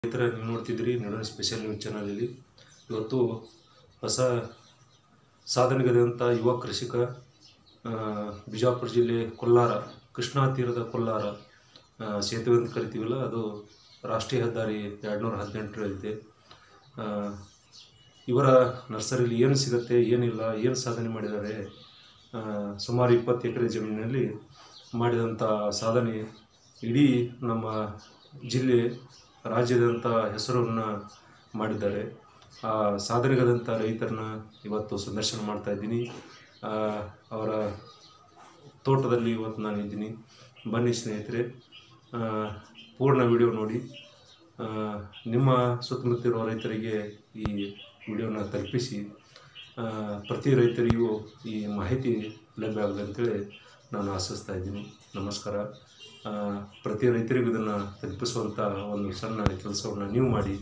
ಸ್ನೇಹಿತರೆ ನೀವು ನೋಡ್ತಿದ್ದೀರಿ ನಡುವಿನ ಸ್ಪೆಷಲ್ ನ್ಯೂಸ್ ಚಾನಲಲ್ಲಿ ಇವತ್ತು ಹೊಸ ಸಾಧನೆಗದಂಥ ಯುವ ಕೃಷಿಕ ಆ, ಬಿಜಾಪುರ ಜಿಲ್ಲೆ ಕೊಲ್ಲಾರ ಕೃಷ್ಣಾ ತೀರದ ಕೊಲ್ಲಾರ ಆ, ಸೇತುವೆ ಅಂತ ಕರಿತೀವಲ್ಲ ಅದು ರಾಷ್ಟ್ರೀಯ ಹೆದ್ದಾರಿ ಎರಡುನೂರ ಹದಿನೆಂಟರಲ್ಲಿದೆ ಆ, ಇವರ ನರ್ಸರಿಲಿ ಏನು ಸಿಗುತ್ತೆ ಏನಿಲ್ಲ ಏನು ಸಾಧನೆ ಮಾಡಿದ್ದಾರೆ ಆ, ಸುಮಾರು ಇಪ್ಪತ್ತು ಎಕರೆ ಜಮೀನಿನಲ್ಲಿ ಮಾಡಿದಂಥ ಸಾಧನೆ ಇಡೀ ನಮ್ಮ ಜಿಲ್ಲೆ ರಾಜ್ಯದಂಥ ಹೆಸರನ್ನು ಮಾಡಿದ್ದಾರೆ ಆ ಸಾಧನೆಗದಂಥ ರೈತರನ್ನ ಇವತ್ತು ಸಂದರ್ಶನ ಮಾಡ್ತಾ ಇದ್ದೀನಿ ಆ, ಅವರ ತೋಟದಲ್ಲಿ ಇವತ್ತು ನಾನು ಇದ್ದೀನಿ ಬನ್ನಿ ಸ್ನೇಹಿತರೆ ಆ, ಪೂರ್ಣ ವಿಡಿಯೋ ನೋಡಿ ಆ, ನಿಮ್ಮ ಸುತ್ತಮುತ್ತಿರುವ ರೈತರಿಗೆ ಈ ವಿಡಿಯೋನ ತಲುಪಿಸಿ ಆ, ಪ್ರತಿ ರೈತರಿಗೂ ಈ ಮಾಹಿತಿ ಲಭ್ಯ ಆಗಲಿ ಅಂತೇಳಿ ನಾನು ಆಶಿಸ್ತಾ ಇದ್ದೀನಿ ನಮಸ್ಕಾರ ಆ, ಪ್ರತಿ ರೈತರಿಗೂ ಇದನ್ನು ತಲುಪಿಸುವಂಥ ಒಂದು ಸಣ್ಣ ಕೆಲಸವನ್ನು ನೀವು ಮಾಡಿ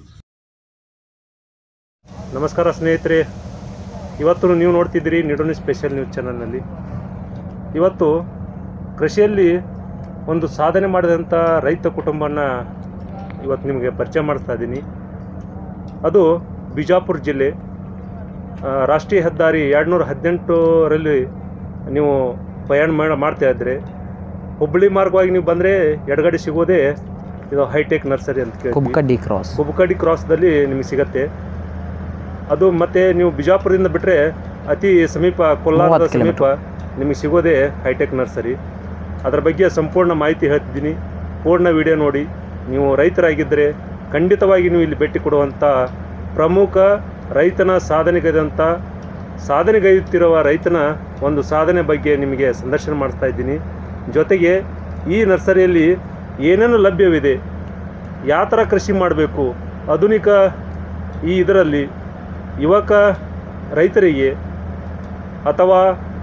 ನಮಸ್ಕಾರ ಸ್ನೇಹಿತರೆ ಇವತ್ತು ನೀವು ನೋಡ್ತಿದ್ದೀರಿ ನಿಡೋನಿ ಸ್ಪೆಷಲ್ ನ್ಯೂಸ್ ಚಾನಲ್ನಲ್ಲಿ ಇವತ್ತು ಕೃಷಿಯಲ್ಲಿ ಒಂದು ಸಾಧನೆ ಮಾಡಿದಂಥ ರೈತ ಕುಟುಂಬನ ಇವತ್ತು ನಿಮಗೆ ಪರಿಚಯ ಮಾಡಿಸ್ತಾ ಇದ್ದೀನಿ ಅದು ಬಿಜಾಪುರ ಜಿಲ್ಲೆ ಆ, ರಾಷ್ಟ್ರೀಯ ಹೆದ್ದಾರಿ ಎರಡುನೂರ ಹದಿನೆಂಟರಲ್ಲಿ ನೀವು ಪ್ರಯಾಣ ಮಾಡ ಮಾಡ್ತಾ ಇದ್ದರೆ ಹುಬ್ಬಳ್ಳಿ ಮಾರ್ಗವಾಗಿ ನೀವು ಬಂದರೆ ಎಡಗಡೆ ಸಿಗೋದೇ ಇದು ಹೈಟೆಕ್ ನರ್ಸರಿ ಅಂತ ಕೇಳ್ತೀವಿ ಕುಬ್ಕಡ್ಡಿ ಕ್ರಾಸ್ ಕುಬಕಡಿ ಕ್ರಾಸ್ದಲ್ಲಿ ನಿಮಗೆ ಸಿಗತ್ತೆ ಅದು ಮತ್ತೆ ನೀವು ಬಿಜಾಪುರದಿಂದ ಬಿಟ್ಟರೆ ಅತಿ ಸಮೀಪ ಕೋಲಾರದ ಮೂವತ್ತು ಸಮೀಪ ನಿಮಗೆ ಸಿಗೋದೇ ಹೈಟೆಕ್ ನರ್ಸರಿ ಅದರ ಬಗ್ಗೆ ಸಂಪೂರ್ಣ ಮಾಹಿತಿ ಹೇಳ್ತಿದ್ದೀನಿ ಪೂರ್ಣ ವಿಡಿಯೋ ನೋಡಿ ನೀವು ರೈತರಾಗಿದ್ದರೆ ಖಂಡಿತವಾಗಿ ನೀವು ಇಲ್ಲಿ ಭೇಟಿ ಕೊಡುವಂಥ ಪ್ರಮುಖ ರೈತನ ಸಾಧನೆಗೈದಂಥ ಸಾಧನೆಗೈಯುತ್ತಿರುವ ರೈತನ ಒಂದು ಸಾಧನೆ ಬಗ್ಗೆ ನಿಮಗೆ ಸಂದರ್ಶನ ಮಾಡಿಸ್ತಾ ಇದ್ದೀನಿ ಜೊತೆಗೆ ಈ ನರ್ಸರಿಯಲ್ಲಿ ಏನೇನು ಲಭ್ಯವಿದೆ ಯಾವ ಥರ ಕೃಷಿ ಮಾಡಬೇಕು ಆಧುನಿಕ ಈ ಇದರಲ್ಲಿ ಯುವಕ ರೈತರಿಗೆ ಅಥವಾ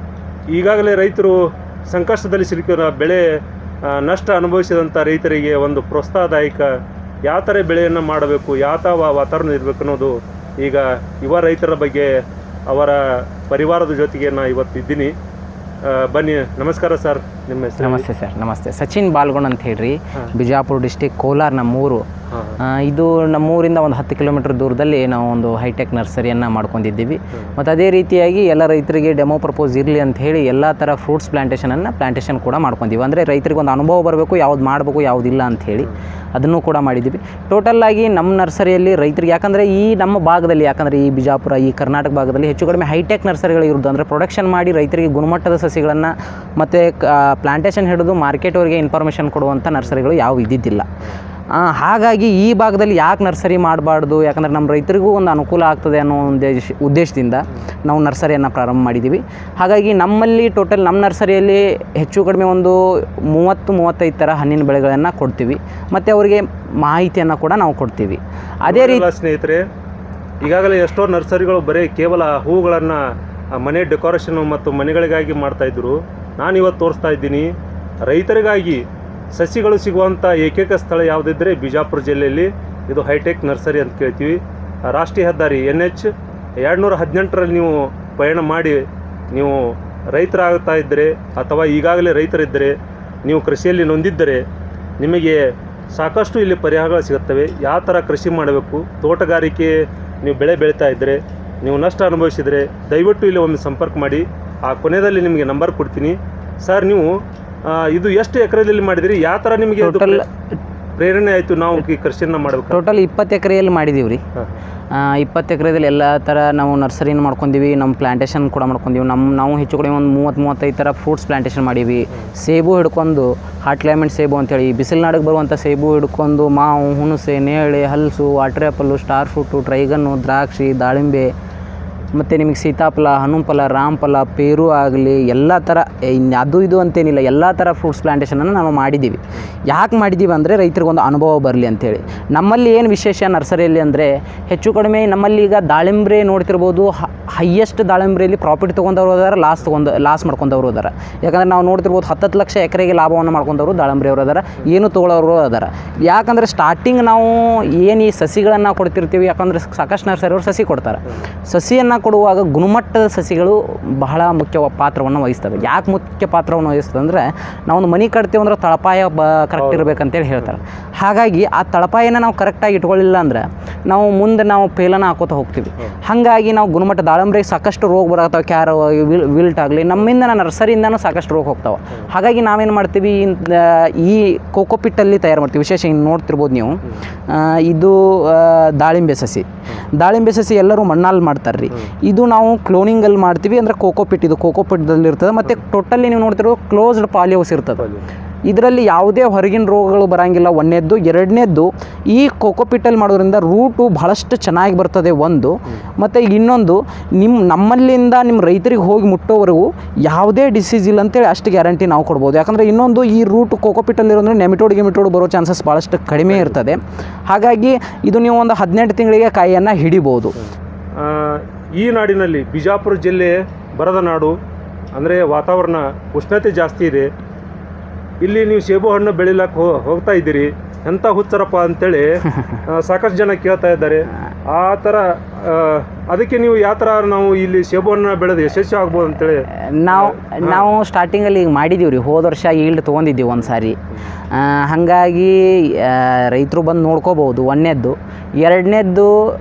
ಈಗಾಗಲೇ ರೈತರು ಸಂಕಷ್ಟದಲ್ಲಿ ಸಿಲುಕಿರೋ ಬೆಳೆ ಆ, ನಷ್ಟ ಅನುಭವಿಸಿದಂಥ ರೈತರಿಗೆ ಒಂದು ಪ್ರೋತ್ಸಾಹದಾಯಕ ಯಾವ ಥರ ಬೆಳೆಯನ್ನು ಮಾಡಬೇಕು ಯಾವ ಥರ ವಾತಾವರಣ ಇರಬೇಕು ಅನ್ನೋದು ಈಗ ಯುವ ರೈತರ ಬಗ್ಗೆ ಅವರ ಪರಿವಾರದ ಜೊತೆಗೆ ನಾ ಇವತ್ತು ಇದ್ದೀನಿ ಆ, ಬನ್ನಿ ನಮಸ್ಕಾರ ಸರ್ ನಿಮ್ಮ ಹೆಸರು ನಮಸ್ತೆ ಸರ್ ನಮಸ್ತೆ ಸಚಿನ್ ಬಾಲ್ಗೊಂಡ್ ಅಂತ ಹೇಳ್ರಿ ಹಾ. ಬಿಜಾಪುರ ಡಿಸ್ಟಿಕ್ ಕೋಲಾರ ನಮ್ಮೂರು ಹಾಂ ಆ, ಇದು ನಮ್ಮೂರಿಂದ ಒಂದು ಹತ್ತು ಕಿಲೋಮೀಟರ್ ದೂರದಲ್ಲಿ ನಾವು ಒಂದು ಹೈಟೆಕ್ ನರ್ಸರಿಯನ್ನು ಮಾಡ್ಕೊಂಡಿದ್ದೀವಿ ಮತ್ತು ಅದೇ ರೀತಿಯಾಗಿ ಎಲ್ಲ ರೈತರಿಗೆ ಡೆಮೋ ಪ್ರಪೋಸ್ ಇರಲಿ ಅಂತ ಹೇಳಿ ಎಲ್ಲ ಥರ ಫ್ರೂಟ್ಸ್ ಪ್ಲಾಂಟೇಷನನ್ನು ಪ್ಲಾಂಟೇಷನ್ ಕೂಡ ಮಾಡ್ಕೊಂತೀವಿ ಅಂದರೆ ರೈತರಿಗೆ ಒಂದು ಅನುಭವ ಬರಬೇಕು ಯಾವ್ದು ಮಾಡಬೇಕು ಯಾವುದಿಲ್ಲ ಅಂತ ಹೇಳಿ ಅದನ್ನು ಕೂಡ ಮಾಡಿದ್ದೀವಿ ಟೋಟಲ್ ಆಗಿ ನಮ್ಮ ನರ್ಸರಿಯಲ್ಲಿ ರೈತರಿಗೆ ಯಾಕಂದರೆ ಈ ನಮ್ಮ ಭಾಗದಲ್ಲಿ ಯಾಕಂದರೆ ಈ ಬಿಜಾಪುರ ಈ ಕರ್ನಾಟಕ ಭಾಗದಲ್ಲಿ ಹೆಚ್ಚು ಕಡಿಮೆ ಹೈಟೆಕ್ ನರ್ಸರಿಗಳು ಇರೋದು ಅಂದರೆ ಪ್ರೊಡಕ್ಷನ್ ಮಾಡಿ ರೈತರಿಗೆ ಗುಣಮಟ್ಟದ ಸಸಿಗಳನ್ನು ಮತ್ತು ಪ್ಲಾಂಟೇಷನ್ ಹಿಡಿದು ಮಾರ್ಕೆಟ್ವರೆಗೆ ಇನ್ಫಾರ್ಮೇಷನ್ ಕೊಡುವಂಥ ನರ್ಸರಿಗಳು ಯಾವ ಇದ್ದಿದ್ದಿಲ್ಲ ಆ, ಹಾಗಾಗಿ ಈ ಭಾಗದಲ್ಲಿ ಯಾಕೆ ನರ್ಸರಿ ಮಾಡಬಾರ್ದು ಯಾಕಂದರೆ ನಮ್ಮ ರೈತರಿಗೂ ಒಂದು ಅನುಕೂಲ ಆಗ್ತದೆ ಅನ್ನೋ ಒಂದು ಉದ್ದೇಶ ಉದ್ದೇಶದಿಂದ ನಾವು ನರ್ಸರಿಯನ್ನು ಪ್ರಾರಂಭ ಮಾಡಿದ್ದೀವಿ ಹಾಗಾಗಿ ನಮ್ಮಲ್ಲಿ ಟೋಟಲ್ ನಮ್ಮ ನರ್ಸರಿಯಲ್ಲಿ ಹೆಚ್ಚು ಕಡಿಮೆ ಒಂದು ಮೂವತ್ತು ಮೂವತ್ತೈದು ಥರ ಹಣ್ಣಿನ ಬೆಳೆಗಳನ್ನು ಕೊಡ್ತೀವಿ ಮತ್ತು ಅವರಿಗೆ ಮಾಹಿತಿಯನ್ನು ಕೂಡ ನಾವು ಕೊಡ್ತೀವಿ ಅದೇ ರೀತಿ ನೋಡಿದ್ರಲ್ಲ ಸ್ನೇಹಿತರೆ ಈಗಾಗಲೇ ಎಷ್ಟೋ ನರ್ಸರಿಗಳು ಬರೀ ಕೇವಲ ಹೂಗಳನ್ನು ಮನೆ ಡೆಕೋರೇಷನ್ ಮತ್ತು ಮನೆಗಳಿಗಾಗಿ ಮಾಡ್ತಾ ಇದ್ರು ನಾನು ಇವತ್ತು ತೋರಿಸ್ತಾ ಇದ್ದೀನಿ ರೈತರಿಗಾಗಿ ಸಸಿಗಳು ಸಿಗುವಂಥ ಏಕೈಕ ಸ್ಥಳ ಯಾವುದಿದ್ದರೆ ಬಿಜಾಪುರ ಜಿಲ್ಲೆಯಲ್ಲಿ ಇದು ಹೈಟೆಕ್ ನರ್ಸರಿ ಅಂತ ಕೇಳ್ತೀವಿ ಆ ರಾಷ್ಟ್ರೀಯ ಹೆದ್ದಾರಿ ಎನ್ ಎಚ್ ಎರಡುನೂರ ಹದಿನೆಂಟರಲ್ಲಿ ನೀವು ಪಯಣ ಮಾಡಿ ನೀವು ರೈತರಾಗ್ತಾ ಇದ್ದರೆ ಅಥವಾ ಈಗಾಗಲೇ ರೈತರಿದ್ದರೆ ನೀವು ಕೃಷಿಯಲ್ಲಿ ನೊಂದಿದ್ದರೆ ನಿಮಗೆ ಸಾಕಷ್ಟು ಇಲ್ಲಿ ಪರಿಹಾರಗಳು ಸಿಗುತ್ತವೆ ಯಾವ ಥರ ಕೃಷಿ ಮಾಡಬೇಕು ತೋಟಗಾರಿಕೆ ನೀವು ಬೆಳೆ ಬೆಳೀತಾ ಇದ್ದರೆ ನೀವು ನಷ್ಟ ಅನುಭವಿಸಿದರೆ ದಯವಿಟ್ಟು ಇಲ್ಲಿ ಒಮ್ಮೆ ಸಂಪರ್ಕ ಮಾಡಿ ಆ ಕೊನೆಯಲ್ಲಿ ನಿಮಗೆ ನಂಬರ್ ಕೊಡ್ತೀನಿ ಸರ್ ನೀವು ಆ, ಇದು ಎಷ್ಟು ಎಕರೆದಲ್ಲಿ ಮಾಡಿದಿರಿ ಯಾವ ಥರ ನಿಮಗೆ ಇದು ಟೋಟಲ್ ಪ್ರೇರಣೆ ಆಯಿತು ನಾವು ಈ ಕೃಷಿಯನ್ನು ಮಾಡಬೇಕು ಟೋಟಲ್ ಇಪ್ಪತ್ತು ಎಕರೆಯಲ್ಲಿ ಮಾಡಿದ್ದೀವಿ ರೀ ಇಪ್ಪತ್ತು ಎಕರೆದಲ್ಲಿ ಎಲ್ಲ ಥರ ನಾವು ನರ್ಸರಿನ ಮಾಡ್ಕೊಂಡೀವಿ ನಮ್ಮ ಪ್ಲಾಂಟೇಷನ್ ಕೂಡ ಮಾಡ್ಕೊಂಡೀವಿ ನಮ್ಮ ನಾವು ಹೆಚ್ಚು ಕಡಿಮೆ ಒಂದು ಮೂವತ್ತು ಮೂವತ್ತೈದು ಥರ ಫ್ರೂಟ್ಸ್ ಪ್ಲಾಂಟೇಷನ್ ಮಾಡೀವಿ ಸೇಬು ಹಿಡ್ಕೊಂಡು ಹಾಟ್ ಕ್ಲೈಮೇಟ್ ಸೇಬು ಅಂತೇಳಿ ಬಿಸಿಲ್ನಾಡಿಗೆ ಬರುವಂಥ ಸೇಬು ಹಿಡ್ಕೊಂಡು ಮಾವು ಹುಣಸೆ ನೇರಳೆ ಹಲಸು water apple star fruit dragon ದ್ರಾಕ್ಷಿ ದಾಳಿಂಬೆ ಮತ್ತು ನಿಮಗೆ ಸೀತಾಫಲ ಹನುಮಫಲ ರಾಮಫಲ ಪೇರು ಆಗಲಿ ಎಲ್ಲ ಥರ ಇನ್ನು ಅದು ಇದು ಅಂತೇನಿಲ್ಲ ಎಲ್ಲ ಥರ ಫ್ರೂಟ್ಸ್ ಪ್ಲಾಂಟೇಷನನ್ನು ನಾವು ಮಾಡಿದ್ದೀವಿ ಯಾಕೆ ಮಾಡಿದ್ದೀವಿ ಅಂದರೆ ರೈತರಿಗೆ ಒಂದು ಅನುಭವ ಬರಲಿ ಅಂತೇಳಿ ನಮ್ಮಲ್ಲಿ ಏನು ವಿಶೇಷ ನರ್ಸರಿಯಲ್ಲಿ ಅಂದರೆ ಹೆಚ್ಚು ಕಡಿಮೆ ನಮ್ಮಲ್ಲಿ ಈಗ ದಾಳಿಂಬ್ರೆ ನೋಡ್ತಿರ್ಬೋದು ಹೈಯೆಸ್ಟ್ ದಾಳಿಂಬ್ರೆಯಲ್ಲಿ ಪ್ರಾಫಿಟ್ ತೊಗೊಂಡವ್ರು ಅದಾರ ಲಾಸ್ ತೊಗೊಂಡು ಲಾಸ್ ಮಾಡ್ಕೊಂಡವ್ರು ಅದಾರ ಯಾಕಂದ್ರೆ ನಾವು ನೋಡ್ತಿರ್ಬೋದು ಹತ್ತತ್ತು ಲಕ್ಷ ಎಕರೆಗೆ ಲಾಭವನ್ನು ಮಾಡ್ಕೊಂಡವರು ದಾಳಿಂಬ್ರೆಯವರು ಅದಾರ ಏನು ತೊಗೊಳೋರು ಅದಾರ ಯಾಕಂದರೆ ಸ್ಟಾರ್ಟಿಂಗ್ ನಾವು ಏನು ಈ ಸಸಿಗಳನ್ನು ಕೊಡ್ತಿರ್ತೀವಿ ಯಾಕಂದರೆ ಸಾಕಷ್ಟು ನರ್ಸರಿಯವರು ಸಸಿ ಕೊಡ್ತಾರೆ ಸಸಿಯನ್ನು ಕೊಡುವಾಗ ಗುಣಮಟ್ಟದ ಸಸಿಗಳು ಬಹಳ ಮುಖ್ಯ ಪಾತ್ರವನ್ನು ವಹಿಸ್ತವೆ ಯಾಕೆ ಮುಖ್ಯ ಪಾತ್ರವನ್ನು ವಹಿಸ್ತದೆ ಅಂದರೆ ನಾವೊಂದು ಮನೆ ಕಟ್ತೀವಿ ಅಂದ್ರೆ ತಳಪಾಯ ಬ ಕರೆಕ್ಟ್ ಇರಬೇಕಂತೇಳಿ ಹೇಳ್ತಾರೆ ಹಾಗಾಗಿ ಆ ತಳಪಾಯನ ನಾವು ಕರೆಕ್ಟಾಗಿ ಇಟ್ಕೊಳ್ಳಿಲ್ಲ ಅಂದ್ರೆ ನಾವು ಮುಂದೆ ನಾವು ಪೇಲನ ಹಾಕೋತ ಹೋಗ್ತೀವಿ ಹಾಗಾಗಿ ನಾವು ಗುಣಮಟ್ಟ ದಾಳಂಬ್ರಿಗೆ ಸಾಕಷ್ಟು ರೋಗ ಬರತ್ತವೆ ಕ್ಯಾರ ವಿಲ್ ವಿಲ್ಟ್ ಆಗಲಿ ನಮ್ಮಿಂದ ನರ್ಸರಿಯಿಂದನೂ ಸಾಕಷ್ಟು ರೋಗ ಹೋಗ್ತಾವೆ ಹಾಗಾಗಿ ನಾವೇನು ಮಾಡ್ತೀವಿ ಇಂದ ಈ ಕೋಕೋಪಿಟ್ಟಲ್ಲಿ ತಯಾರು ಮಾಡ್ತೀವಿ ವಿಶೇಷ ಹಿಂಗೆ ನೋಡ್ತಿರ್ಬೋದು ನೀವು ಆ, ಇದು ಆ, ದಾಳಿಂಬೆ ಸಸಿ ದಾಳಿಂಬೆ ಸಸಿ ಎಲ್ಲರೂ ಮಣ್ಣಲ್ಲಿ ಮಾಡ್ತಾರೆ ರೀ ಇದು ನಾವು ಕ್ಲೋನಿಂಗಲ್ಲಿ ಮಾಡ್ತೀವಿ ಅಂದರೆ ಕೋಕೋಪಿಟ್ ಇದು ಕೋಕೋಪಿಟ್ದಲ್ಲಿ ಇರ್ತದೆ ಮತ್ತು ಟೋಟಲಿ ನೀವು ನೋಡ್ತಿರೋ ಕ್ಲೋಸ್ಡ್ ಪಾಲಿಹೌಸ್ ಇರ್ತದೆ ಇದರಲ್ಲಿ ಯಾವುದೇ ಹೊರಗಿನ ರೋಗಗಳು ಬರಂಗಿಲ್ಲ ಒಂದನೇದ್ದು ಎರಡನೇದ್ದು ಈ ಕೋಕೋಪಿಟ್ಟಲ್ಲಿ ಮಾಡೋದ್ರಿಂದ ರೂಟು ಬಹಳಷ್ಟು ಚೆನ್ನಾಗಿ ಬರ್ತದೆ ಒಂದು ಮತ್ತು ಇನ್ನೊಂದು ನಿಮ್ಮ ನಮ್ಮಲ್ಲಿಂದ ನಿಮ್ಮ ರೈತರಿಗೆ ಹೋಗಿ ಮುಟ್ಟೋವರೆಗೂ ಯಾವುದೇ ಡಿಸೀಸ್ ಇಲ್ಲ ಅಂತೇಳಿ ಅಷ್ಟು ಗ್ಯಾರಂಟಿ ನಾವು ಕೊಡ್ಬೋದು ಯಾಕಂದರೆ ಇನ್ನೊಂದು ಈ ರೂಟ್ ಕೋಕೋಪಿಟ್ಟಲ್ಲಿರೋದ್ರೆ ನೆಮಿಟೋಡ್ ಗಿಮಿಟೋಡ್ ಬರೋ ಚಾನ್ಸಸ್ ಭಾಳಷ್ಟು ಕಡಿಮೆ ಇರ್ತದೆ ಹಾಗಾಗಿ ಇದು ನೀವು ಒಂದು ಹದಿನೆಂಟು ತಿಂಗಳಿಗೆ ಕಾಯಿಯನ್ನು ಹಿಡಿಬೋದು ಆ, ಈ ನಾಡಿನಲ್ಲಿ ಬಿಜಾಪುರ ಜಿಲ್ಲೆ ಬರದ ನಾಡು ಅಂದರೆ ವಾತಾವರಣ ಉಷ್ಣತೆ ಜಾಸ್ತಿ ಇದೆ ಇಲ್ಲಿ ನೀವು ಸೇಬು ಹಣ್ಣು ಬೆಳಿಲಕ್ಕೆ ಹೋ ಹೋಗ್ತಾ ಇದ್ದೀರಿ ಎಂಥ ಹುಚ್ಚರಪ್ಪ ಅಂತೇಳಿ ಆ, ಸಾಕಷ್ಟು ಜನ ಕೇಳ್ತಾ ಇದ್ದಾರೆ ಆ ಥರ ಆ, ಅದಕ್ಕೆ ನೀವು ಯಾವ ಥರ ನಾವು ಇಲ್ಲಿ ಸೇಬು ಹಣ್ಣು ಬೆಳೆದು ಯಶಸ್ವಿ ಆಗ್ಬೋದು ಅಂತೇಳಿ ನಾವು ನಾವು ಸ್ಟಾರ್ಟಿಂಗಲ್ಲಿ ಈಗ ಮಾಡಿದ್ದೀವಿ ರೀ ಹೋದ ವರ್ಷ ಈಲ್ಡ್ ತೊಗೊಂಡಿದ್ದೀವಿ ಒಂದು ಸಾರಿ ಆ, ಹಾಗಾಗಿ ರೈತರು ಬಂದು ನೋಡ್ಕೋಬೋದು ಒಂದನೇದ್ದು ಎರಡನೇದ್ದು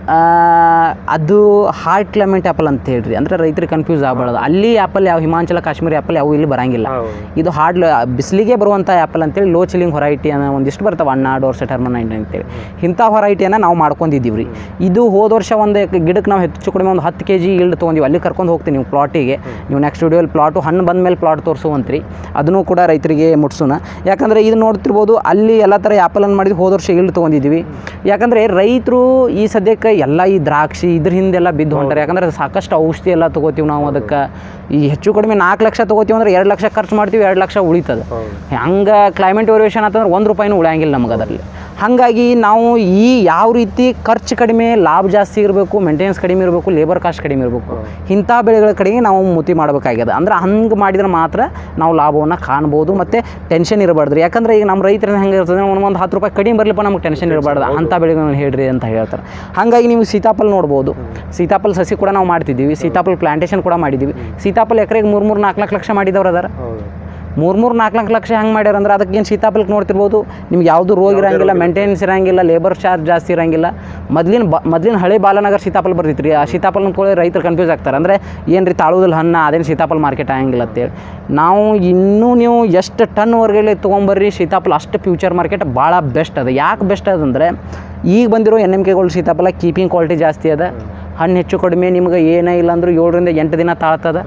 ಅದು ಹಾರ್ಟ್ ಕ್ಲೈಮೇಟ್ ಆ್ಯಪಲ್ ಅಂತ ಹೇಳ್ರಿ ಅಂದರೆ ರೈತರಿಗೆ ಕನ್ಫ್ಯೂಸ್ ಆಗಬಾರ್ದು ಅಲ್ಲಿ ಆ್ಯಪಲ್ ಯಾವ ಹಿಮಾಚಲ ಕಾಶ್ಮೀರಿ ಆ್ಯಪಲ್ ಯಾವ ಇಲ್ಲಿ ಬರಂಗಿಲ್ಲ ಹೌದು. ಇದು ಹಾರ್ಡ್ ಬಿಸಿಲಿಗೆ ಬರುವಂಥ ಆ್ಯಪಲ್ ಅಂತೇಳಿ ಲೋ ಚಿಲ್ಲಿಂಗ್ ಹೊರೈಟಿ ಅನ್ನೋ ಒಂದಿಷ್ಟು ಬರ್ತಾವೆ ಹಣ್ಣಾಡು ವರ್ಷ ಟರ್ಮ ನೈನ್ ಅಂತೇಳಿ ಇಂಥ ಹೊರೈಟಿಯನ್ನು ನಾವು ಮಾಡ್ಕೊಂಡಿದ್ದೀವಿ ರೀ ಇದು ಹೋದ ವರ್ಷ ಒಂದು ಗಿಡಕ್ಕೆ ನಾವು ಹೆಚ್ಚು ಕಡಿಮೆ ಒಂದು ಹತ್ತು ಕೆ ಜಿ ಇಲ್ಡ್ ತೊಗೊಂಡಿವಿ ಅಲ್ಲಿ ಕರ್ಕೊಂಡು ಹೋಗ್ತೀವಿ ನೀವು ಪ್ಲಾಟಿಗೆ ನೀವು ನೆಕ್ಸ್ಟ್ ವಿಡಿಯೋಲಿ ಪ್ಲಾಟು ಹಣ್ಣು ಬಂದ ಮೇಲೆ ಪ್ಲಾಟ್ ತೋರಿಸುವಂತ್ರಿ ಅದನ್ನು ಕೂಡ ರೈತರಿಗೆ ಮುಟ್ಸೋಣ ಯಾಕಂದರೆ ಇದು ನೋಡ್ತಿರ್ಬೋದು ಅಲ್ಲಿ ಎಲ್ಲ ಥರ ಆ್ಯಪಲನ್ನು ಮಾಡಿದ್ವಿ ಹೋದ ವರ್ಷ ಇಲ್ಡ್ ತೊಗೊಂಡಿದ್ದೀವಿ ಯಾಕಂದರೆ ರೈತರು ಈ ಸದ್ಯಕ್ಕೆ ಎಲ್ಲ ಈ ದ್ರಾಕ್ಷಿ ಇದ್ರ ಹಿಂದೆಲ್ಲ ಬಿದ್ದು ಹೊಂಟಾರೆ ಯಾಕಂದರೆ ಸಾಕಷ್ಟು ಔಷಧಿ ಎಲ್ಲ ತೊಗೋತೀವಿ ನಾವು ಅದಕ್ಕೆ ಈ ಹೆಚ್ಚು ಕಡಿಮೆ ನಾಲ್ಕು ಲಕ್ಷ ತೊಗೋತೀವಿ ಅಂದ್ರೆ ಎರಡು ಲಕ್ಷ ಖರ್ಚು ಮಾಡ್ತೀವಿ ಎರಡು ಲಕ್ಷ ಉಳಿತದೆ ಹೌದು. ಹಂಗೆ ಕ್ಲೈಮೇಟ್ ವೇರಿಯೇಷನ್ ಅಂತಂದ್ರೆ ಒಂದು ರೂಪಾಯಿನೂ ಉಳಿಯಂಗಿಲ್ಲ ನಮಗೆ ಅದರಲ್ಲಿ ಹಾಗಾಗಿ ನಾವು ಈ ಯಾವ ರೀತಿ ಖರ್ಚು ಕಡಿಮೆ ಲಾಭ ಜಾಸ್ತಿ ಇರಬೇಕು ಮೇಂಟೆನೆನ್ಸ್ ಕಡಿಮೆ ಇರಬೇಕು ಲೇಬರ್ ಕಾಸ್ಟ್ ಕಡಿಮೆ ಇರಬೇಕು ಇಂಥ ಬೆಳೆಗಳ ಕಡೆಗೆ ನಾವು ಮುತಿ ಮಾಡಬೇಕಾಗ್ಯದ ಅಂದ್ರೆ ಹಂಗೆ ಮಾಡಿದ್ರೆ ಮಾತ್ರ ನಾವು ಲಾಭವನ್ನು ಕಾಣ್ಬೋದು ಮತ್ತು ಟೆನ್ಷನ್ ಇರಬಾರ್ದು ಯಾಕಂದ್ರೆ ಈಗ ನಮ್ಮ ರೈತರಿಂದ ಹೆಂಗೆ ಇರ್ತದೆ ಒಂದು ಒಂದು ಹತ್ತು ರೂಪಾಯಿ ಕಡಿಮೆ ಬರಲಿಪ್ಪ ನಮ್ಗೆ ಟೆನ್ಷನ್ ಇರಬಾರ್ದು ಅಂಥ ಬೆಳೆಗಳನ್ನ ಹೇಳ್ರಿ ಅಂತ ಹೇಳ್ತಾರೆ ಹಾಗಾಗಿ ನೀವು ಸೀತಾಫಲ ನೋಡ್ಬೋದು ಸೀತಾಫಲ ಸಸಿ ಕೂಡ ನಾವು ಮಾಡ್ತಿದ್ದೀವಿ ಸೀತಾಫಲ ಪ್ಲಾಂಟೇಶನ್ ಕೂಡ ಮಾಡಿದ್ದೀವಿ ಸೀತಾಫಲ ಎಕರೆಗೆ ಮೂರು ಮೂರು ನಾಲ್ಕು ನಾಲ್ಕು ಲಕ್ಷ ಮಾಡಿದವ್ರು ಅದಾರ ಹೌದು ಮೂರು ಮೂರು ನಾಲ್ಕು ನಾಲ್ಕು ಲಕ್ಷ ಹೆಂಗೆ ಮಾಡ್ಯಾರ ಅಂದ್ರೆ ಅದಕ್ಕೆ ಏನು ಸೀತಾಫಲಕ್ಕೆ ನೋಡ್ತಿರ್ಬೋದು ನಿಮ್ಗೆ ಯಾವುದು ರೋಗ ಇರಂಗಿಲ್ಲ ಮೇಂಟೆನೆನ್ಸ್ ಇರಂಗಿಲ್ಲ ಲೇಬರ್ ಚಾರ್ಜ್ ಜಾಸ್ತಿ ಇರಂಗಿಲ್ಲ ಮೊದ್ಲಿನ ಬ ಮೊದ್ಲಿನ ಹಳೆ ಬಾಲನಗರ ಸೀತಾಫಲ ಬರ್ತಿತ್ತು ರೀ ಆ ಸೀತಾಫಲ ಕೂಡ ರೈತರು ಕನ್ಫ್ಯೂಸ್ ಆಗ್ತಾರೆ ಅಂದರೆ ಏನು ರೀ ತಾಳುದಲ್ಲಿ ಹಣ್ಣು ಅದೇನು ಸೀತಾಫಲ ಮಾರ್ಕೆಟ್ ಆಗಂಗಿಲ್ಲ ಅಂತೇಳಿ ನಾವು ಇನ್ನೂ ನೀವು ಎಷ್ಟು ಟನ್ವರೆಗೆ ತೊಗೊಂಬರ್ರಿ ಸೀತಾಫಲ ಅಷ್ಟು ಫ್ಯೂಚರ್ ಮಾರ್ಕೆಟ್ ಭಾಳ ಬೆಸ್ಟ್ ಅದ ಯಾಕೆ ಬೆಸ್ಟ್ ಅದಂದರೆ ಈಗ ಬಂದಿರೋ ಎನ್ ಎಮ್ ಕೆಗಳು ಸೀತಾಫಲ ಕೀಪಿಂಗ್ ಕ್ವಾಲಿಟಿ ಜಾಸ್ತಿ ಅದ ಹಣ್ಣು ಹೆಚ್ಚು ಕಡಿಮೆ ನಿಮ್ಗೆ ಏನೇ ಇಲ್ಲ ಅಂದರೂ ಏಳರಿಂದ ಎಂಟು ದಿನ ತಾಳ್ತದ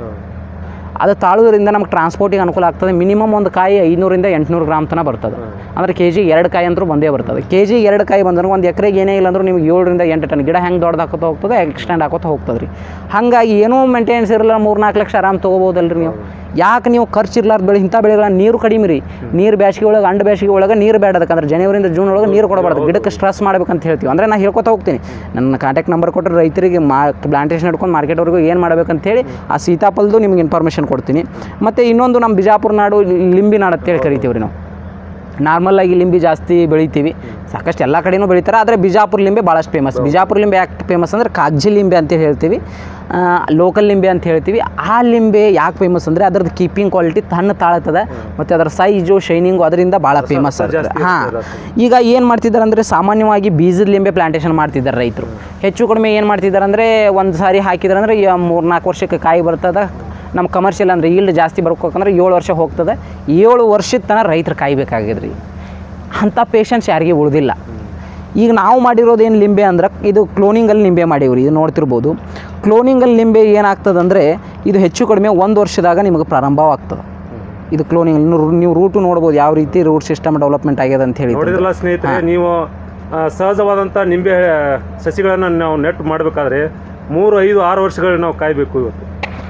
ಅದು ತಾಳೋದ್ರಿಂದ ನಮ್ಗೆ ಟ್ರಾನ್ಸ್ಪೋರ್ಟಿಗೆ ಅನುಕೂಲ ಆಗ್ತದೆ ಮಿನಿಮಮ್ ಒಂದು ಕಾಯಿ ಐನೂರಿಂದ ಎಂಟುನೂರು ಗ್ರಾಮ್ ತನಕ ಬರ್ತದೆ ಅಂದರೆ ಕೆ ಜಿ ಎರಡು ಕಾಯಿ ಅಂತೂ ಬಂದೇ ಬರ್ತದೆ ಕೆ ಜಿ ಎರಡು ಕಾಯಿ ಬಂದ್ರೆ ಒಂದು ಎಕರೆಗೆ ಏನೇ ಇಲ್ಲ ಅಂದ್ರೂ ನಿಮ್ಗೆ ಏಳರಿಂದ ಎಂಟು ಟನ್ ಗಿಡ ಹೆಂಗೆ ದೊಡ್ಡದಾಕೋತ ಹೋಗ್ತದೆ ಎಕ್ಸ್ಟೆಂಡ್ ಹಾಕೋತ ಹೋಗ್ತದೆ ರೀ ಹಾಗಾಗಿ ಏನೂ ಮೇಂಟೆನೆನ್ಸ್ ಇರಲ್ಲ ಮೂರು ನಾಲ್ಕು ಲಕ್ಷ ಆರಾಮ್ ತೊಗೋಬೋದಲ್ರಿ ನೀವು ಯಾಕೆ ನೀವು ಖರ್ಚು ಇರ್ಲಾರ್ದ ಬೆಳೆ ಇಂಥ ಬೆಳೆಗಳ ನೀರು ಕಡಿಮೆ ರೀ ನೀರು ಬೇಸಿಗೆ ಒಳಗೆ ಅಂಡು ಬೇಸಿಗೆ ಒಳಗೆ ನೀರು ಬೇಡ ಅದಕ್ಕಂದ್ರೆ ಜನವರಿಂದ ಜೂನ್ ಒಳಗೆ ನೀರು ಕೊಡಬಾರ್ದು ಗಿಡಕ್ಕೆ ಸ್ಟ್ರೆಸ್ ಮಾಡ್ಬೇಕಂತ ಹೇಳ್ತೀವಿ ಅಂದರೆ ನಾನು ಹೇಳ್ಕೊತಾ ಹೋಗ್ತೀನಿ ನನ್ನ ಕಾಂಟ್ಯಾಕ್ಟ್ ನಂಬರ್ ಕೊಟ್ಟರೆ ರೈತರಿಗೆ ಮಾ ಪ್ಲಾಂಟೇಶನ್ ಹಿಡ್ಕೊಂಡು ಮಾರ್ಕೆಟ್ವರೆಗೂ ಏನು ಮಾಡ್ಬೇಕಂತ ಹೇಳಿ ಆ ಸೀತಾಫಲದ್ದು ನಿಮ್ಗೆ ಇನ್ಫಾರ್ಮೇಷನ್ ಕೊಡ್ತೀನಿ ಮತ್ತು ಇನ್ನೊಂದು ನಮ್ಮ ಬಿಜಾಪುರ ನಾಡು ಲಿಂಬಿ ನಾಡು ಅಂತೇಳಿ ಕರಿತೀವಿ ರೀ ನಾವು ನಾರ್ಮಲಾಗಿ ಲಿಂಬಿ ಜಾಸ್ತಿ ಬೆಳಿತೀವಿ ಸಾಕಷ್ಟು ಎಲ್ಲ ಕಡೆನೂ ಬೆಳಿತಾರೆ ಆದರೆ ಬಿಜಾಪುರ ಲಿಂಬೆ ಭಾಳಷ್ಟು ಫೇಮಸ್ ಬಿಜಾಪುರ ಲಿಂಬೆ ಯಾಕೆ ಫೇಮಸ್ ಅಂದರೆ ಕಾಗ್ಜಿ ಲಿಂಬೆ ಅಂತ ಹೇಳ್ತೀವಿ ಲೋಕಲ್ ಲಿಂಬೆ ಅಂತ ಹೇಳ್ತೀವಿ ಆ ಲಿಂಬೆ ಯಾಕೆ ಫೇಮಸ್ ಅಂದರೆ ಅದ್ರದ್ದು ಕೀಪಿಂಗ್ ಕ್ವಾಲಿಟಿ ತನ್ನ ತಾಳ್ತದೆ ಮತ್ತು ಅದರ ಸೈಜು ಶೈನಿಂಗು ಅದರಿಂದ ಭಾಳ ಫೇಮಸ್ ಆಗ್ತದೆ ಹಾಂ ಈಗ ಏನು ಮಾಡ್ತಿದ್ದಾರೆ ಅಂದರೆ ಸಾಮಾನ್ಯವಾಗಿ ಬೀಜದ ಲಿಂಬೆ ಪ್ಲಾಂಟೇಶನ್ ಮಾಡ್ತಿದ್ದಾರೆ ರೈತರು ಹೆಚ್ಚು ಕಡಿಮೆ ಏನು ಮಾಡ್ತಿದ್ದಾರೆ ಅಂದರೆ ಒಂದು ಸಾರಿ ಹಾಕಿದ್ರೆ ಅಂದರೆ ಮೂರು ನಾಲ್ಕು ವರ್ಷಕ್ಕೆ ಕಾಯಿ ಬರ್ತದೆ ನಮ್ಮ ಕಮರ್ಷಿಯಲ್ ಅಂದರೆ ಈಲ್ಡ್ ಜಾಸ್ತಿ ಬರ್ಬೇಕಂದ್ರೆ ಏಳು ವರ್ಷ ಹೋಗ್ತದೆ ಏಳು ವರ್ಷದ ತನಕ ರೈತರು ಕಾಯ್ಬೇಕಾಗಿದೆ ರೀ ಅಂಥ ಪೇಷನ್ಸ್ ಯಾರಿಗೆ ಉಳಿದಿಲ್ಲ ಈಗ ನಾವು ಮಾಡಿರೋದು ಏನು ಲಿಂಬೆ ಅಂದ್ರೆ ಇದು ಕ್ಲೋನಿಂಗಲ್ಲಿ ನಿಂಬೆ ಮಾಡೀವ್ರಿ ಇದು ನೋಡ್ತಿರ್ಬೋದು ಕ್ಲೋನಿಂಗಲ್ಲಿ ನಿಂಬೆ ಏನಾಗ್ತದೆ ಅಂದರೆ ಇದು ಹೆಚ್ಚು ಕಡಿಮೆ ಒಂದು ವರ್ಷದಾಗ ನಿಮಗೆ ಪ್ರಾರಂಭವಾಗ್ತದೆ ಇದು ಕ್ಲೋನಿಂಗ್ ನೀವು ರೂಟು ನೋಡ್ಬೋದು ಯಾವ ರೀತಿ ರೂಟ್ ಸಿಸ್ಟಮ್ ಡೆವಲಪ್ಮೆಂಟ್ ಆಗ್ಯದ ಅಂತ ಹೇಳಿ ನೋಡಿದ್ರಲ್ಲ ಸ್ನೇಹಿತರೆ ನೀವು ಆ, ಸಹಜವಾದಂಥ ನಿಂಬೆ ಸಸಿಗಳನ್ನು ನಾವು ನೆಟ್ ಮಾಡಬೇಕಾದ್ರೆ ಮೂರು ಐದು ಆರು ವರ್ಷಗಳು ನಾವು ಕಾಯಬೇಕು ಇವತ್ತು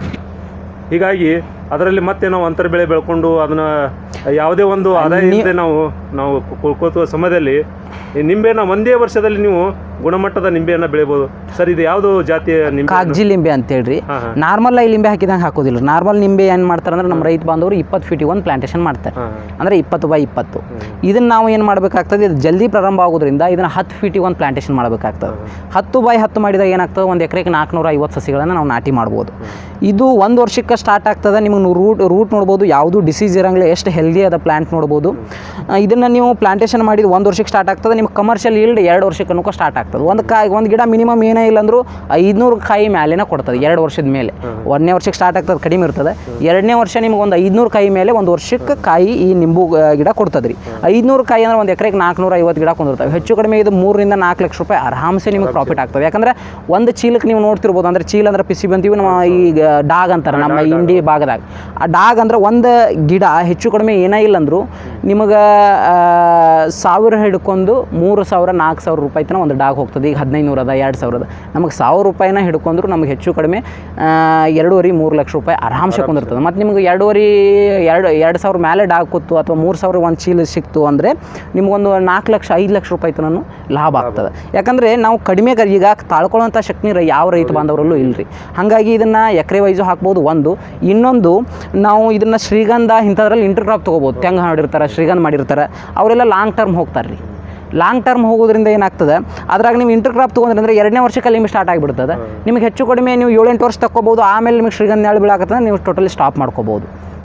ಹೀಗಾಗಿ ಅದರಲ್ಲಿ ಮತ್ತೆ ನಾವು ಅಂತರ ಬೆಳೆ ಬೆಳ್ಕೊಂಡು ಅದನ್ನ ಯಾವುದೇ ಒಂದು ಆದಾಯ ಇಲ್ಲದೆ ನಾವು ನಾವು ಕೊಳ್ಕೋತ ಸಮಯದಲ್ಲಿ ಈ ನಿಂಬೆನ ಒಂದೇ ವರ್ಷದಲ್ಲಿ ನೀವು ಗುಣಮಟ್ಟದ ನಿಂಬೆಯನ್ನು ಬೆಳಿಬೋದು ಸರ್ ಇದು ಯಾವುದು ಜಾತಿಯ ನಿಂಬೆ ಕಾಗಜಿ ಲಿಂಬೆ ಅಂತೇಳ್ರಿ ಹಾಂ ಹಾಂ ನಾರ್ಮಲ್ ಆಗಿ ಲಿಂಬೆ ಹಾಕಿದಂಗೆ ಹಾಕೋದಿಲ್ಲ ನಾರ್ಮಲ್ ನಿಂಬೆ ಏನು ಮಾಡ್ತಾರೆ ಅಂದ್ರೆ ನಮ್ಮ ರೈತ ಬಾಂಧವರು ಇಪ್ಪತ್ತು ಫೀಟಿಗೆ ಒಂದು ಪ್ಲಾಂಟೇಶನ್ ಮಾಡ್ತಾರೆ ಹಾಂ ಅಂದರೆ ಇಪ್ಪತ್ತು ಬೈ ಇಪ್ಪತ್ತು ಇದನ್ನು ನಾವು ಏನು ಮಾಡಬೇಕಾಗ್ತದೆ ಇದು ಜಲ್ದಿ ಪ್ರಾರಂಭ ಆಗೋದ್ರಿಂದ ಇದನ್ನು ಹತ್ತು ಫೀಟಿಗೆ ಒಂದು ಪ್ಲಾಂಟೇಶನ್ ಮಾಡಬೇಕಾಗ್ತದೆ ಹತ್ತು ಬೈ ಹತ್ತು ಮಾಡಿದಾಗ ಏನಾಗ್ತದೆ ಒಂದು ಎಕರೆಗೆ ನಾಲ್ಕುನೂರ ಐವತ್ತು ಸಸಿಗಳನ್ನು ನಾವು ನಾಟಿ ಮಾಡ್ಬೋದು ಇದು ಒಂದು ವರ್ಷಕ್ಕೆ ಸ್ಟಾರ್ಟ್ ಆಗ್ತದೆ ನಿಮಗೆ ರೂಟ್ ರೂಟ್ ನೋಡ್ಬೋದು ಯಾವುದು ಡಿಸೀಸ್ ಇರಂಗಿಲ್ಲ ಎಷ್ಟು ಹೆಲ್ದಿ ಅದ ಪ್ಲಾಂಟ್ ನೋಡ್ಬೋದು ಇದನ್ನು ನೀವು ಪ್ಲಾಂಟೇಶನ್ ಮಾಡಿದ ಒಂದು ವರ್ಷಕ್ಕೆ ಸ್ಟಾರ್ಟ್ ಆಗ್ತದೆ ನಿಮ್ಗೆ ಕಮರ್ಷಿಯಲ್ ಈಲ್ಡ್ ಎರಡು ವರ್ಷಕ್ಕೆ ಅನ್ಕೋ ಸ್ಟಾರ್ಟ್ ಆಗ್ತದೆ ಒಂದು ಕಾಯಿ ಒಂದು ಗಿಡ ಮಿನಿಮಮ್ ಏನೇ ಇಲ್ಲ ಅಂದರೂ ಐದುನೂರು ಕಾಯಿ ಮೇಲೆನೇ ಕೊಡ್ತದೆ ಎರಡು ವರ್ಷದ ಮೇಲೆ ಒಂದನೇ ವರ್ಷಕ್ಕೆ ಸ್ಟಾರ್ಟ್ ಆಗ್ತದೆ ಕಡಿಮೆ ಇರ್ತದೆ ಎರಡನೇ ವರ್ಷ ನಿಮ್ಗೆ ಒಂದು ಐದುನೂರು ಕಾಯಿ ಮೇಲೆ ಒಂದು ವರ್ಷಕ್ಕೆ ಕಾಯಿ ಈ ನಿಂಬು ಆ, ಗಿಡ ಕೊಡ್ತದೆ ರೀ ಐದುನೂರು ಕಾಯಿ ಅಂದ್ರೆ ಒಂದು ಎಕರೆಗೆ ನಾಲ್ಕುನೂರ ಐವತ್ತು ಗಿಡ ಕೊಂಡಿರ್ತವೆ ಹೆಚ್ಚು ಕಡಿಮೆ ಇದು ಮೂರರಿಂದ ನಾಲ್ಕು ಲಕ್ಷ ರೂಪಾಯಿ ಆರಾಮ್ಸೆ ನಿಮಗೆ ಪ್ರಾಫಿಟ್ ಆಗ್ತದೆ ಯಾಕಂದ್ರೆ ಒಂದು ಚೀಲಕ್ಕೆ ನೀವು ನೋಡ್ತಿರ್ಬೋದು ಅಂದ್ರೆ ಚೀಲ ಅಂದ್ರೆ ಪಿಸಿ ಬಂತೀವಿ ನಮ್ಮ ಈಗ ಡಾಗ್ ಅಂತಾರೆ ನಮ್ಮ ಇಂಡಿ ಭಾಗದಾಗ ಆ ಡಾಗ್ ಅಂದ್ರೆ ಒಂದು ಗಿಡ ಹೆಚ್ಚು ಕಡಿಮೆ ಏನೇ ಇಲ್ಲ ಅಂದರೂ ನಿಮಗೆ ಸಾವಿರ ಹಿಡ್ಕೊಂಡು ಮೂರು ಸಾವಿರ ನಾಲ್ಕು ಸಾವಿರ ರೂಪಾಯಿ ತನಕ ಒಂದು ಡಾಗ್ ಹೋಗ್ತದೆ ಈಗ ಹದಿನೈದು ನೂರು ಅದ ಎರಡು ಸಾವಿರ ಅದ ನಮಗೆ ಸಾವಿರ ರೂಪಾಯಿನ ಹಿಡ್ಕೊಂಡ್ರು ನಮಗೆ ಹೆಚ್ಚು ಕಡಿಮೆ ಆ, ಎರಡೂವರೆ ಮೂರು ಲಕ್ಷ ರೂಪಾಯಿ ಆರಾಮ್ಸೆ ಕುಂದಿರ್ತದೆ ಮತ್ತು ನಿಮ್ಗೆ ಎರಡೂವರೆ ಎರಡು ಎರಡು ಸಾವಿರ ಮೇಲೆ ಡಾಗ್ ಕೂತು ಅಥವಾ ಮೂರು ಸಾವಿರ ಒಂದು ಚೀಲ ಸಿಕ್ತು ಅಂದರೆ ನಿಮಗೊಂದು ನಾಲ್ಕು ಲಕ್ಷ ಐದು ಲಕ್ಷ ರೂಪಾಯಿ ತನಕ ಲಾಭ ಆಗ್ತದೆ ಯಾಕಂದರೆ ನಾವು ಕಡಿಮೆ ಗ- ಈಗ ತಾಳ್ಕೊಳ್ಳೋಂಥ ಶಕ್ತಿ ರ- ಯಾವ ರೈತ ಬಾಂಧವರಲ್ಲೂ ಇಲ್ಲರಿ ಹಾಗಾಗಿ ಇದನ್ನು ಎಕರೆ ವೈಸು ಹಾಕ್ಬೋದು ಒಂದು ಇನ್ನೊಂದು ನಾವು ಇದನ್ನು ಶ್ರೀಗಂಧ ಇಂಥದ್ರಲ್ಲಿ ಇಂಟರ್ ಕ್ರಾಪ್ ತೊಗೋಬೋದು ತೆಂಗು ಮಾಡಿರ್ತಾರೆ ಶ್ರೀಗಂಧ ಮಾಡಿರ್ತಾರೆ ಅವರೆಲ್ಲ ಲಾಂಗ್ ಟರ್ಮ್ ಹೋಗ್ತಾರೆ ರೀ ಲಾಂಗ್ ಟರ್ಮ್ ಹೋಗೋದ್ರಿಂದ ಏನಾಗ್ತದೆ ಅದ್ರಾಗ ನೀವು ಇಂಟರ್ ಕ್ರಾಪ್ ತೊಗೊಂಡ್ರೆ ಅಂದರೆ ಎರಡನೇ ವರ್ಷಕ್ಕೆ ನಿಮಗೆ ಸ್ಟಾರ್ಟ್ ಆಗಿಬಿಡ್ತದೆ ನಿಮಗೆ ಹೆಚ್ಚು ಕಡಿಮೆ ನೀವು ಏಳೆಂಟು ವರ್ಷ ತಗೋಬೋದು ಆಮೇಲೆ ನಿಮಗೆ ಶ್ರೀಗಂಧ ನೆರಳು ಬೀಳಾಕತ್ತಂದ್ರೆ ನೀವು ಟೋಟಲಿ ಸ್ಟಾಪ್ ಮಾಡ್ಕೋಬೋದು